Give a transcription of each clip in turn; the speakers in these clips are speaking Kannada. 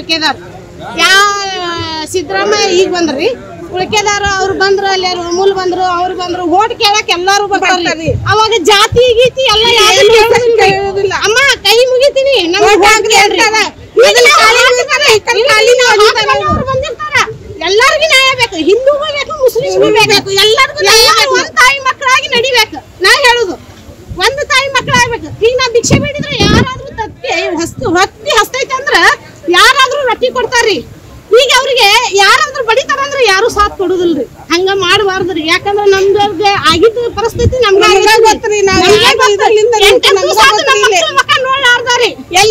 ಉಳ್ಕೆದಾರ ಯಾ ಸಿದ್ದರಾಮಯ್ಯ ಈಗ ಬಂದ್ರಿ ಉಳ್ಕೆದಾರ ಅವ್ರು ಬಂದ್ರು ಅಲ್ಲಿ ಅಮೂಲ್ ಬಂದ್ರು ಅವ್ರು ಬಂದ್ರು ಓಟ್ ಕೇಳಕ್ ಎಲ್ಲಾರು ಬರ್ತಾರ್ರಿ ಅವಾಗ ಜಾತಿ ಗೀತಿ ಎಲ್ಲ ಯಾರು ಕೇಳೋದಿಲ್ಲ ಅಮ್ಮ ಕೈ ಮುಗಿತೀನಿ ನಮ್ಗೆ vote ಕೇಳ್ರಿ. ಈಗ ನಾವು ಹಾಕಿದಾರೆ, ಇಲ್ಲಿ ನಾವು ಹಾಕಿದವ್ರು ಬಂದಿರ್ತಾರ ಎಲ್ಲರಿಗೂ ನ್ಯಾಯ ಬೇಕು ಹಿಂದೂಗೂ ಬೇಕು ಮುಸ್ಲಿಮ್ಗೂ ಬೇಕು ಎಲ್ಲರಿಗೂ ನ್ಯಾಯ ಬೇಕು. ಒಂದ್ ತಾಯಿ ಮಕ್ಕಳಾಗಿ ನಡಿಬೇಕು ನಾ ಹೇಳುದು ಒಂದು ತಾಯಿ ಮಕ್ಕಳಾಗ್ಬೇಕು ಈಗ ನಾ ಭಿಕ್ಷೆ ಬೇಡಿದ್ರೆ ಯಾರಾದ್ರೂ ತತ್ತಿ ಹಸ್ತು ಹೊತ್ತಿ ಹಸ್ತೈತೆ ಅಂದ್ರ ಯಾರಾದ್ರೂ ರೊಟ್ಟಿ ಕೊಡ್ತಾರ್ರಿ ಈಗ ಅವ್ರಿಗೆ ಯಾರಾದ್ರೂ ಬಡಿತಾರಂದ್ರ ಯಾರು ಸಾಥ್ ಕೊಡುದಿಲ್ರಿ ಹಂಗ ಮಾಡಬಾರ್ದ್ರಿ ಯಾಕಂದ್ರ ನಮ್ಗೆ ಆಗಿದ್ದ ಪರಿಸ್ಥಿತಿ ನಮ್ಗೆ ನಮ್ಗೆ ಗೊತ್ತ್ರಿ, ನಾವ್ ಯಾವ ಇದ್ರಲ್ಲಿಂದ ನಮ್ಗೆ ಗೊತ್ತಿಲ್ಲ. ಮಕ್ಕ ನೋಡ್ಲಾರ್ದಾರಿ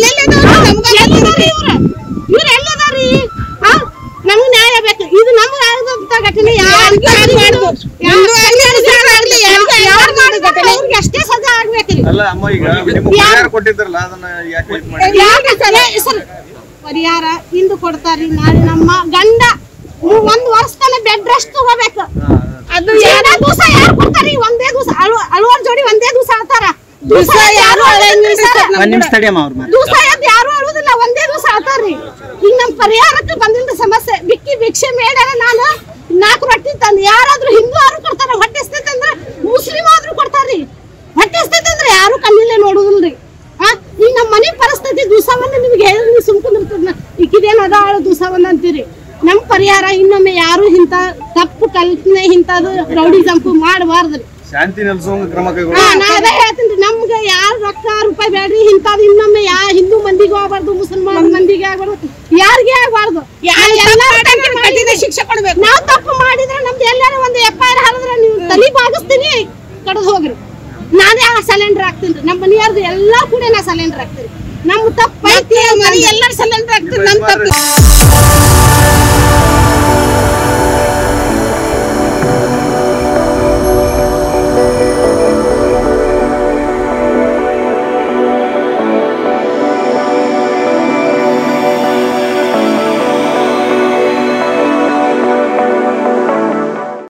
ಇವ್ರ ಎಲ್ಲದಾರಿ ಹಾ ನಮ್ಗ್ ನ್ಯಾಯ ಬೇಕು ಇದು ನಮ್ಗೆ ಆಗದಂತ ಘಟನೆ ಯಾರಿಗೂ ಆಗ್ಬಾರ್ದು. ಹಿಂದೂ ಆಗ್ಲಿ, ಮುಸ್ಲಿಂ ಆಗ್ಲಿ, ಯಾರಿಗೂ ಯಾರ್ ಆಗ್ಬಾರ್ದು ಮಾಡಿದ್ರು ಘಟನೆ. ಅವ್ರಿಗೆ ಅಷ್ಟೇ ಸಜಾ ಆಗ್ಬೇಕ್ರಿ ಅಲ್ಲ ಅಮ್ಮ ಈಗ ನಿಮ್ಗೆ ಪರಿಹಾರ ಕೊಟ್ಟಿದ್ರಲ್ಲ ಅದನ್ನ ಯಾಕೆ wait ಮಾಡಿ ಯಾಕೆ ಸರ್? ಸರ್, ಪರಿಹಾರ ಇಂದು ಕೊಡ್ತಾರ್ರಿ ನಾಳೆ ನಮ್ಮ ಗಂಡ ಮೂ- ಒಂದ್ ವರ್ಷ ತನ ಬೆಡ್ ರೆಸ್ಟ್ ತಗೋಬೇಕು ಅದು ಎರಡೇ ದಿವಸ ಯಾರು ಕೊಡ್ತಾರಿ ಒಂದೇ ದಿವಸ ಅಳು ಅಳುವರ್ ಜೋಡಿ ಒಂದೇ ದಿವಸ ಆಳ್ತಾರ ದಿವಸ ಯಾರು ಅಳಂಗಿಲ್ಲ ಸರ್. ಒಂದ್ ನಿಮಿಷ ತಡಿಯಮ್ಮ ಅವ್ರ ಮಾತು ದಿವಸ ಎದ್ದು ಯಾರು ಅಳುದಿಲ್ಲ ಒಂದೇ ದಿವಸ ಆಳ್ತಾರ್ರಿ ಈಗ ನಮ್ ಪರಿಹಾರಕ್ಕೆ ಬಂದಿಲ್ಲ ಸಮಸ್ಯೆ ಬಿಕ್ಕಿ ಭಿಕ್ಷೆ ಮೇಡಾರ ನಾನು ನಾಲ್ಕು ರೊಟ್ಟಿ ತಂದು ಯಾರಾದ್ರೂ ಹಿಂದೂ ಆದ್ರೂ ಕೊಡ್ತಾರ ಹೊಟ್ಟೆ ಹಸ್ತೈತೆ ಅಂದ್ರ ಮುಸ್ಲಿಂ ಆದ್ರೂ ಕೊಡ್ತಾರ್ರಿ ಹೊಟ್ಟೆ ಹಸ್ತೈತೆ ಅಂದ್ರೆ ಯಾರು ಕಣ್ಣಿಲ್ಲೇ ನೋಡುದಿಲ್ರಿ ಆ ಈಗ ನಮ್ಮ ಮನೆ ಪರಿಸ್ಥಿತಿ ದಿವಸ ಬಂದು ನಿಮ್ಗೆ ಹೇಳಿ ನೀವು ಸುಮ್ಕೊಂಡಿರ್ತದ ಈಕಿದೇನು ಅದ ಆಳು ದಿವಸ ಬಂದ್ ಅಂತೀರಿ ನಮ್ ಪರಿಹಾರ ಇನ್ನೊಮ್ಮೆ ಯಾರು ಇಂಥ ತಪ್ಪು ಕಲ್ಪನೆ ಇಂಥದ್ದು ರೌಡಿ ಜಂಪು ಮಾಡಬಾರ್ದ್ರಿ ಶಾಂತಿ ನೆಲೆಸುವಂಗ ಕ್ರಮ ಹಾ, ಕೈಗೊಳ್ಳಿ ನಾ ಅದೇ ಹೇಳ್ತೀನಿ ನಮ್ಗೆ ಯಾರು ರೊಕ್ಕ ರೂಪಾಯಿ ಬೇಡ್ರಿ ಇಂಥದ್ದು ಇನ್ನೊಮ್ಮೆ ಯಾ ಹಿಂದೂ ಮಂದಿಗೂ ಆಗ್ಬಾರ್ದು ಮುಸಲ್ಮಾನ ಮಂದಿಗೆ ಆಗ್ಬಾರ್ದು ಯಾರಿಗೆ ಆಗ್ಬಾರ್ದು ಕಠಿಣ ಶಿಕ್ಷೆ ಕೊಡ್ಬೇಕು ನಾವ್ ತಪ್ಪು ಮಾಡಿದ್ರೆ ನಮ್ದು ಎಲ್ಲಾರು ಒಂದು ಎಫ್ ಐ ಆರ್ ಹಾಕಿದ್ರೆ ನೀವು ತಲಿ ಬಾಗಿಸ್ತೀನಿ ಕಡ್ದು ಹೋಗ್ರಿ ನಾನೇ ಆ ಸಿಲಿಂಡರ್ ಹಾಕ್ತೀನಿ ನಮ್ಮ ಮನೆಯವ್ರದ್ದು ಎಲ್ಲಾ ಕೂಡ ನಾ ಸಿಲಿಂಡರ್ ಹಾಕ್ತೀನಿ ನಮ್ಮ ತಪ್ಪು ಐತಿ ಮನೆ ಎಲ್ಲರೂ ಸಿಲಿಂಡರ್ ಹಾಕ್ತಾರೆ ನಮ್ ತಪ್ಪು